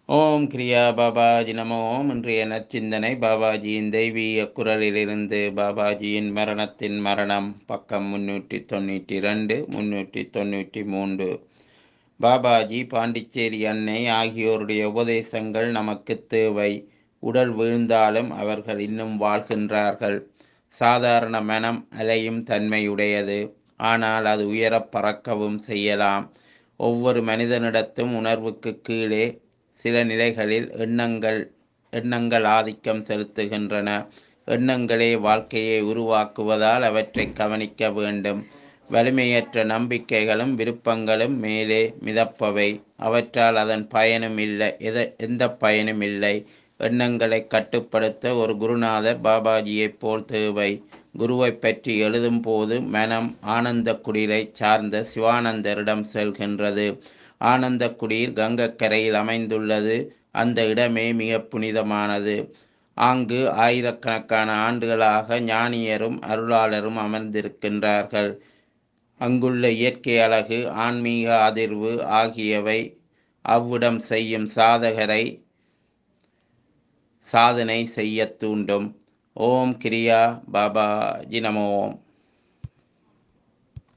ஓம் கிரியா பாபாஜி நமோ ஓம் இன்றைய நற்சிந்தனை பாபாஜியின் தெய்வீக குரலிலிருந்து பாபாஜியின் மரணத்தின் மரணம் பக்கம் முன்னூற்றி தொண்ணூற்றி ரெண்டு முன்னூற்றி தொண்ணூற்றி மூன்று பாபாஜி பாண்டிச்சேரி அன்னை ஆகியோருடைய உபதேசங்கள் நமக்கு தேவை உடல் வீழ்ந்தாலும் அவர்கள் இன்னும் வாழ்கின்றார்கள் சாதாரண மனம் அலையும் தன்மையுடையது ஆனால் அது உயரப் பறக்கவும் செய்யலாம் ஒவ்வொரு மனிதனிடத்தும் உணர்வுக்கு கீழே சில நிலைகளில் எண்ணங்கள் எண்ணங்கள் ஆதிக்கம் செலுத்துகின்றன எண்ணங்களே வாழ்க்கையை உருவாக்குவதால் அவற்றை கவனிக்க வேண்டும் வலிமையற்ற நம்பிக்கைகளும் விருப்பங்களும் மேலே மிதப்பவை அவற்றால் அதன் பயனும் இல்லை எத எந்த பயனும் இல்லை எண்ணங்களை கட்டுப்படுத்த ஒரு குருநாதர் பாபாஜியைப் போல் தேவை குருவை பற்றி எழுதும் போது மனம் ஆனந்த குடிலை சார்ந்த சிவானந்தரிடம் செல்கின்றது ஆனந்த குடிர் கங்கக்கரையில் அமைந்துள்ளது அந்த இடமே மிக புனிதமானது அங்கு ஆயிரக்கணக்கான ஆண்டுகளாக ஞானியரும் அருளாளரும் அமர்ந்திருக்கின்றார்கள் அங்குள்ள இயற்கை அழகு ஆன்மீக அதிர்வு ஆகியவை அவ்விடம் செய்யும் சாதகரை சாதனை செய்ய தூண்டும் ஓம் கிரியா பாபா ஜினமோம்